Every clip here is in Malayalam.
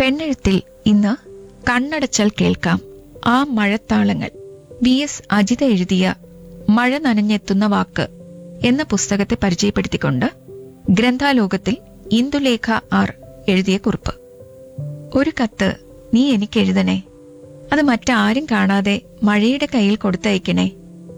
പെണ്ണെഴുത്തിൽ ഇന്ന് കണ്ണടച്ചാൽ കേൾക്കാം ആ മഴത്താളങ്ങൾ വി എസ് അജിത എഴുതിയ മഴ നനഞ്ഞെത്തുന്ന വാക്ക് എന്ന പുസ്തകത്തെ പരിചയപ്പെടുത്തിക്കൊണ്ട് ഗ്രന്ഥാലോകത്തിൽ ഇന്ദുലേഖ ആർ എഴുതിയ കുറിപ്പ് ഒരു കത്ത് നീ എനിക്ക് എഴുതണേ അത് മറ്റാരും കാണാതെ മഴയുടെ കയ്യിൽ കൊടുത്തയക്കണേ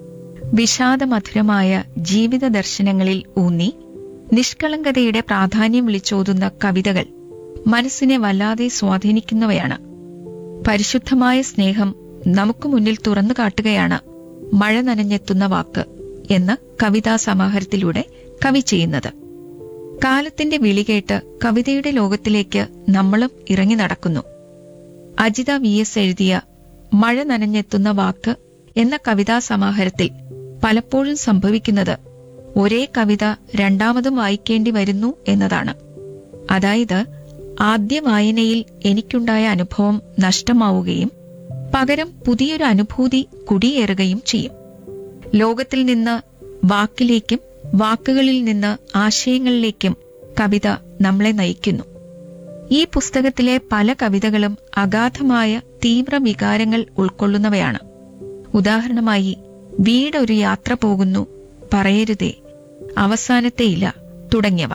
വിഷാദമധുരമായ ജീവിത ദർശനങ്ങളിൽ ഊന്നി നിഷ്കളങ്കതയുടെ പ്രാധാന്യം വിളിച്ചോതുന്ന കവിതകൾ മനസ്സിനെ വല്ലാതെ സ്വാധീനിക്കുന്നവയാണ് പരിശുദ്ധമായ സ്നേഹം നമുക്ക് മുന്നിൽ തുറന്നു കാട്ടുകയാണ് മഴ നനഞ്ഞെത്തുന്ന വാക്ക് എന്ന കവിതാ സമാഹാരത്തിലൂടെ കവി ചെയ്യുന്നത് കാലത്തിന്റെ വിളി കേട്ട് കവിതയുടെ ലോകത്തിലേക്ക് നമ്മളും ഇറങ്ങി നടക്കുന്നു അജിത വി എസ് എഴുതിയ മഴ നനഞ്ഞെത്തുന്ന വാക്ക് എന്ന കവിതാ സമാഹാരത്തിൽ പലപ്പോഴും സംഭവിക്കുന്നത് ഒരേ കവിത രണ്ടാമതും വായിക്കേണ്ടി വരുന്നു എന്നതാണ് അതായത് ആദ്യ വായനയിൽ എനിക്കുണ്ടായ അനുഭവം നഷ്ടമാവുകയും പകരം പുതിയൊരു അനുഭൂതി കുടിയേറുകയും ചെയ്യും ലോകത്തിൽ നിന്ന് വാക്കിലേക്കും വാക്കുകളിൽ നിന്ന് ആശയങ്ങളിലേക്കും കവിത നമ്മളെ നയിക്കുന്നു ഈ പുസ്തകത്തിലെ പല കവിതകളും അഗാധമായ തീവ്ര വികാരങ്ങൾ ഉൾക്കൊള്ളുന്നവയാണ് ഉദാഹരണമായി വീടൊരു യാത്ര പോകുന്നു പറയരുതേ അവസാനത്തെ ഇല തുടങ്ങിയവ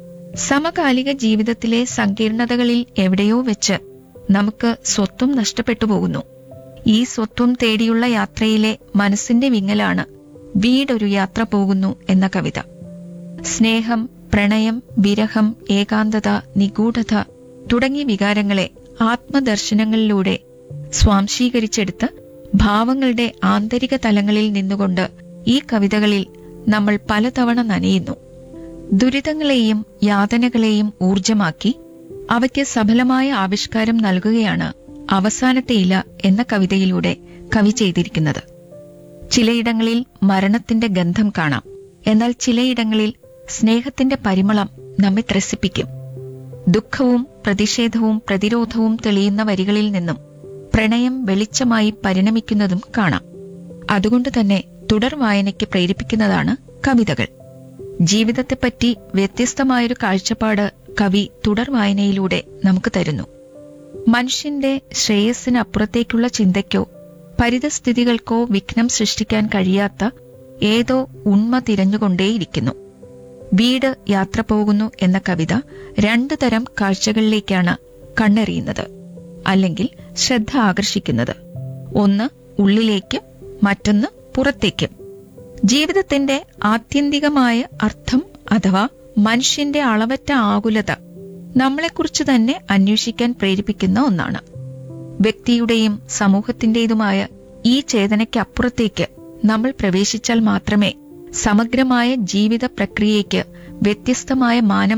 സമകാലിക ജീവിതത്തിലെ സങ്കീർണതകളിൽ എവിടെയോ വെച്ച് നമുക്ക് സ്വത്വം നഷ്ടപ്പെട്ടു പോകുന്നു ഈ സ്വത്വം തേടിയുള്ള യാത്രയിലെ മനസ്സിന്റെ വിങ്ങലാണ് വീടൊരു യാത്ര പോകുന്നു എന്ന കവിത സ്നേഹം പ്രണയം വിരഹം ഏകാന്തത നിഗൂഢത തുടങ്ങിയ വികാരങ്ങളെ ആത്മദർശനങ്ങളിലൂടെ സ്വാംശീകരിച്ചെടുത്ത് ഭാവങ്ങളുടെ ആന്തരിക തലങ്ങളിൽ നിന്നുകൊണ്ട് ഈ കവിതകളിൽ നമ്മൾ പലതവണ നനയുന്നു ദുരിതങ്ങളെയും യാതനകളെയും ഊർജമാക്കി അവയ്ക്ക് സഫലമായ ആവിഷ്കാരം നൽകുകയാണ് അവസാനത്തെ ഇല എന്ന കവിതയിലൂടെ കവി ചെയ്തിരിക്കുന്നത് ചിലയിടങ്ങളിൽ മരണത്തിന്റെ ഗന്ധം കാണാം എന്നാൽ ചിലയിടങ്ങളിൽ സ്നേഹത്തിന്റെ പരിമളം നമ്മെ ത്രസിപ്പിക്കും ദുഃഖവും പ്രതിഷേധവും പ്രതിരോധവും തെളിയുന്ന വരികളിൽ നിന്നും പ്രണയം വെളിച്ചമായി പരിണമിക്കുന്നതും കാണാം അതുകൊണ്ട് തന്നെ തുടർ വായനയ്ക്ക് പ്രേരിപ്പിക്കുന്നതാണ് കവിതകൾ ജീവിതത്തെപ്പറ്റി വ്യത്യസ്തമായൊരു കാഴ്ചപ്പാട് കവി തുടർ വായനയിലൂടെ നമുക്ക് തരുന്നു മനുഷ്യന്റെ ശ്രേയസ്സിനപ്പുറത്തേക്കുള്ള ചിന്തയ്ക്കോ പരിതസ്ഥിതികൾക്കോ വിഘ്നം സൃഷ്ടിക്കാൻ കഴിയാത്ത ഏതോ ഉണ്മ തിരഞ്ഞുകൊണ്ടേയിരിക്കുന്നു വീട് യാത്ര പോകുന്നു എന്ന കവിത രണ്ടു തരം കാഴ്ചകളിലേക്കാണ് കണ്ണെറിയുന്നത് അല്ലെങ്കിൽ ശ്രദ്ധ ആകർഷിക്കുന്നത് ഒന്ന് ഉള്ളിലേക്കും മറ്റൊന്ന് പുറത്തേക്കും ജീവിതത്തിന്റെ ആത്യന്തികമായ അർത്ഥം അഥവാ മനുഷ്യന്റെ അളവറ്റ ആകുലത നമ്മളെക്കുറിച്ച് തന്നെ അന്വേഷിക്കാൻ പ്രേരിപ്പിക്കുന്ന ഒന്നാണ് വ്യക്തിയുടെയും സമൂഹത്തിന്റേതുമായ ഈ ചേതനയ്ക്കപ്പുറത്തേക്ക് നമ്മൾ പ്രവേശിച്ചാൽ മാത്രമേ സമഗ്രമായ ജീവിത പ്രക്രിയയ്ക്ക് വ്യത്യസ്തമായ മാനം